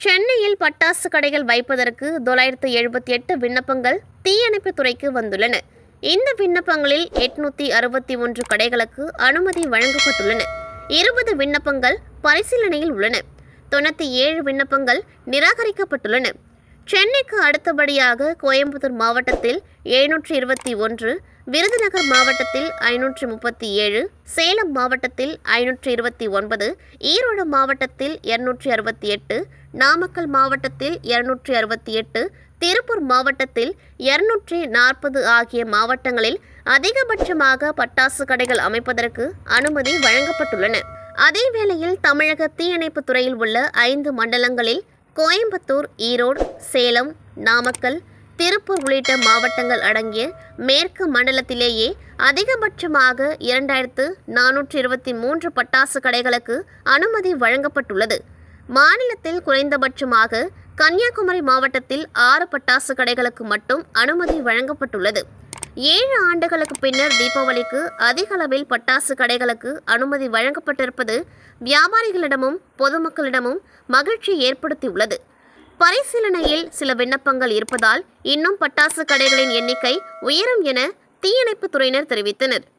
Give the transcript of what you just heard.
சென்னையில் பட்டாசு கடைகள் வைப்பதற்கு தொள்ளாயிரத்து எழுபத்தி எட்டு விண்ணப்பங்கள் தீயணைப்புத் துறைக்கு வந்துள்ளன இந்த விண்ணப்பங்களில் எட்நூத்தி அறுபத்தி ஒன்று கடைகளுக்கு அனுமதி வழங்கப்பட்டுள்ளன இருபது விண்ணப்பங்கள் பரிசீலனையில் உள்ளன தொண்ணூற்றி ஏழு விண்ணப்பங்கள் நிராகரிக்கப்பட்டுள்ளன சென்னைக்கு அடுத்தபடியாக கோயம்புத்தூர் மாவட்டத்தில் எழுநூற்றி இருபத்தி ஒன்று விருதுநகர் மாவட்டத்தில் ஐநூற்றி முப்பத்தி ஏழு சேலம் மாவட்டத்தில் ஐநூற்றி இருபத்தி ஒன்பது ஈரோடு மாவட்டத்தில் இருநூற்றி அறுபத்தி எட்டு நாமக்கல் மாவட்டத்தில் இருநூற்றி அறுபத்தி எட்டு திருப்பூர் மாவட்டத்தில் இருநூற்றி நாற்பது ஆகிய மாவட்டங்களில் அதிகபட்சமாக பட்டாசு கடைகள் அமைப்பதற்கு அனுமதி வழங்கப்பட்டுள்ளன அதேவேளையில் தமிழக தீயணைப்பு துறையில் உள்ள ஐந்து மண்டலங்களில் கோயம்புத்தூர் ஈரோடு சேலம் நாமக்கல் திருப்பூர் உள்ளிட்ட மாவட்டங்கள் அடங்கிய மேற்கு மண்டலத்திலேயே அதிகபட்சமாக இரண்டாயிரத்து நானூற்றி இருபத்தி மூன்று பட்டாசு கடைகளுக்கு அனுமதி வழங்கப்பட்டுள்ளது மாநிலத்தில் குறைந்தபட்சமாக கன்னியாகுமரி மாவட்டத்தில் ஆறு பட்டாசு கடைகளுக்கு மட்டும் அனுமதி வழங்கப்பட்டுள்ளது ஏழு ஆண்டுகளுக்கு பின்னர் தீபாவளிக்கு அதிக அளவில் பட்டாசு கடைகளுக்கு அனுமதி வழங்கப்பட்டிருப்பது வியாபாரிகளிடமும் பொதுமக்களிடமும் மகிழ்ச்சி ஏற்படுத்தியுள்ளது பரிசீலனையில் சில விண்ணப்பங்கள் இருப்பதால் இன்னும் பட்டாசு கடைகளின் எண்ணிக்கை உயரும் என தீயணைப்புத் துறையினர் தெரிவித்தனர்